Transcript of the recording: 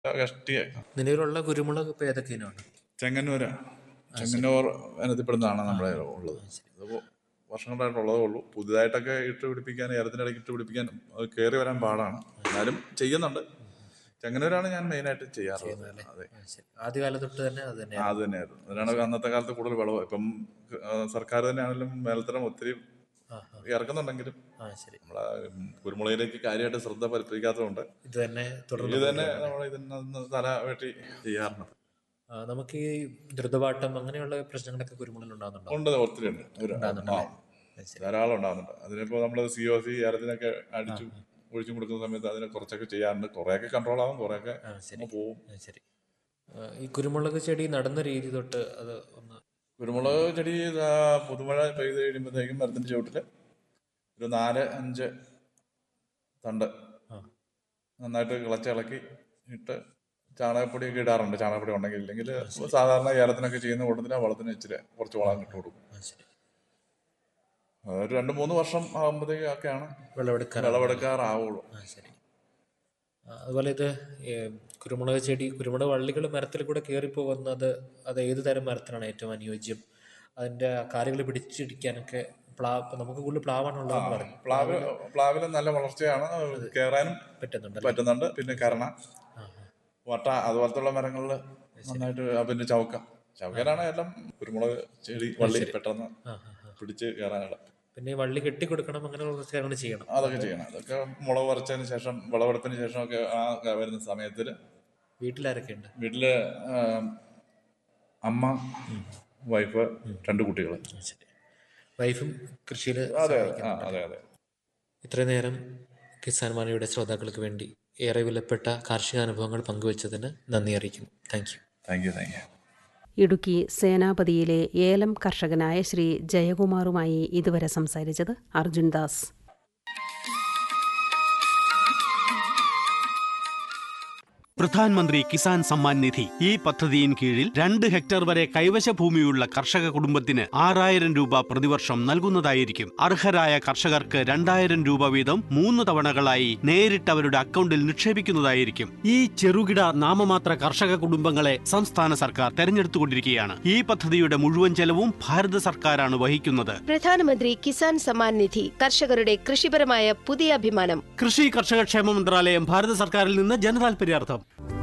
കഷ്ടിയാക്കാം നിലവിലുള്ള കുരുമുളക് ഇപ്പോൾ ഏതൊക്കെ ഇനമാണ് ചെങ്ങന്നൂര് ചെങ്ങന്നൂർ ഇനത്തിൽപ്പെടുന്നതാണ് നമ്മുടെ ഉള്ളത് അതിപ്പോൾ വർഷങ്ങളായിട്ടുള്ളതേ ഉള്ളൂ പുതിയതായിട്ടൊക്കെ ഇട്ട് പിടിപ്പിക്കാൻ ഏലത്തിനിടയ്ക്ക് ഇട്ട് പിടിപ്പിക്കാൻ അത് കയറി വരാൻ പാടാണ് എന്നാലും ചെയ്യുന്നുണ്ട് ചെങ്ങന്നൂരാണ് ഞാൻ മെയിനായിട്ട് ചെയ്യാറുള്ളത് അതെ ആ, ശരി ആദ്യകാലം തൊട്ട് തന്നെ അത് ആ, തന്നെയാണ് അത് തന്നെയായിരുന്നു അതിനാണ് അന്നത്തെ കാലത്ത് കൂടുതൽ വിളവ് ഇപ്പം ആ, സർക്കാർ തന്നെയാണെങ്കിലും മേൽത്തരം ഒത്തിരി ആ ആ ഇറക്കുന്നുണ്ടെങ്കിലും ആ ശരി നമ്മളെ ഉം, കുരുമുളകിലേക്ക് കാര്യമായിട്ട് ശ്രദ്ധ പതിപ്പിക്കാത്തതുകൊണ്ട് ഇത് തന്നെ ഇത് തുടർന്ന് തന്നെ നമ്മൾ ഇതിന് തല വെട്ടി ചെയ്യാറുണ്ട് ആ, നമുക്ക് ഈ ദ്രുതപാട്ടം അങ്ങനെയുള്ള പ്രശ്നങ്ങളൊക്കെ കുരുമുളകിൽ ഉണ്ടാകുന്നുണ്ടോ ഉണ്ട് ഒത്തിരി ഉണ്ട് ഒരു ആ, അത് ശരി ധാരാളം ഉണ്ടാകുന്നുണ്ട് അതിനിപ്പോൾ നമ്മൾ സി ഒ സി ഏലത്തിനൊക്കെ അടിച്ചു ഒഴിച്ചു കൊടുക്കുന്ന സമയത്ത് അതിനെ കുറച്ചൊക്കെ ചെയ്യാറുണ്ട് കുറേയൊക്കെ കൺട്രോൾ ആവും കുറേയൊക്കെ ആ ശരി അങ്ങ് പോവും ആ, ശരി ആ, ഈ കുരുമുളക് ചെടി നടുന്ന രീതി തൊട്ട് അത് ഒന്ന് കുരുമുളക് ചെടി ഇതാ പുതുമഴ പെയ്ത് കഴിയുമ്പോഴത്തേക്കും മരത്തിൻ്റെ ചുവട്ടിൽ ഒരു നാല് അഞ്ച് തണ്ട് ആ നന്നായിട്ട് കിളച്ചിളക്കി ഇട്ട് ചാണകപ്പൊടിയൊക്കെ ഇടാറുണ്ട് ചാണകപ്പൊടി ഉണ്ടെങ്കിൽ ഇല്ലെങ്കിൽ സാധാരണ ഏലത്തിനൊക്കെ ചെയ്യുന്ന കൂട്ടത്തിൽ ആ വളത്തിന് ഇച്ചിരി കുറച്ച് വളം ഇട്ട് കൊടുക്കും ആ ശരി ഒരു രണ്ട് മൂന്ന് വർഷം ആകുമ്പോഴത്തേക്കൊക്കെയാണ് വിളവെടുക്കാൻ വിളവെടുക്കാറാവുള്ളൂ ആ ശരി ആ, അതുപോലെ ഇത് ഏ, കുരുമുളക് ചെടി കുരുമുളക് വള്ളികൾ മരത്തിൽ കൂടെ കയറിപ്പോകുന്നത് അത് ഏത് തരം മരത്തിനാണ് ഏറ്റവും അനുയോജ്യം അതിൻ്റെ കാലുകൾ പിടിച്ചിടിക്കാനൊക്കെ പ്ലാവ് ഇപ്പം നമുക്ക് കൂടുതൽ പ്ലാവാണുള്ളതെന്ന് പറഞ്ഞു പ്ലാവ് പ്ലാവിൽ നല്ല വളർച്ചയാണ് കയറാനും പറ്റുന്നുണ്ടല്ലോ പറ്റുന്നുണ്ട് പിന്നെ കരണ ആ ആ വട്ട അതുപോലത്തുള്ള മരങ്ങളിൽ നന്നായിട്ട് ആ, പിന്നെ ചൗക്ക ചൗക്കയിലാണ് എല്ലാം കുരുമുളക് ചെടി വള്ളി പെട്ടെന്ന് ആ ആ ആ. പിടിച്ച് കയറാനുള്ള പിന്നെ ഈ വള്ളി കെട്ടിക്കൊടുക്കണം അങ്ങനെയുള്ള കുറച്ച് കാര്യങ്ങൾ ചെയ്യണം അതൊക്കെ ചെയ്യണം അതൊക്കെ മുളക് പറിച്ചതിന് ശേഷം വിളവെടുപ്പിന് ശേഷമൊക്കെ ആ ക- വരുന്ന സമയത്തിൽ വീട്ടിലാരൊക്കെ ഉണ്ട് വീട്ടില് ആ, അമ്മ വൈഫ് രണ്ട് കുട്ടികൾ ശരി വൈഫും കൃഷിയിൽ അതെ ആ അതെ അതെ ഇത്രയും നേരം കിസാൻ മാനയുടെ ശ്രോതാക്കൾക്ക് വേണ്ടി ഏറെ വിലപ്പെട്ട കാർഷിക അനുഭവങ്ങൾ പങ്കുവച്ചതിന് നന്ദി അറിയിക്കുന്നു thank you thank you thank you Idukki സേനാപതിയിലെ ഏലം കർഷകനായ ശ്രീ ജയകുമാറുമായി ഇതുവരെ സംസാരിച്ചത് അർജുൻ ദാസ് പ്രധാൻമന്ത്രി കിസാൻ സമ്മാൻ നിധി ഈ പദ്ധതിയിൻ കീഴിൽ രണ്ട് ഹെക്ടർ വരെ കൈവശ ഭൂമിയുള്ള കർഷക കുടുംബത്തിന് ആറായിരം രൂപ പ്രതിവർഷം നൽകുന്നതായിരിക്കും അർഹരായ കർഷകർക്ക് രണ്ടായിരം രൂപ വീതം മൂന്ന് തവണകളായി നേരിട്ട് അവരുടെ അക്കൗണ്ടിൽ നിക്ഷേപിക്കുന്നതായിരിക്കും ഈ ചെറുകിട നാമമാത്ര കർഷക കുടുംബങ്ങളെ സംസ്ഥാന സർക്കാർ തെരഞ്ഞെടുത്തുകൊണ്ടിരിക്കുകയാണ് ഈ പദ്ധതിയുടെ മുഴുവൻ ചെലവും ഭാരത സർക്കാരാണ് വഹിക്കുന്നത് പ്രധാനമന്ത്രി കിസാൻ സമ്മാൻ നിധി കർഷകരുടെ കൃഷിപരമായ പുതിയ അഭിമാനം കൃഷി കർഷക ക്ഷേമ മന്ത്രാലയം ഭാരത സർക്കാരിൽ നിന്ന് ജനതാൽപര്യാർത്ഥം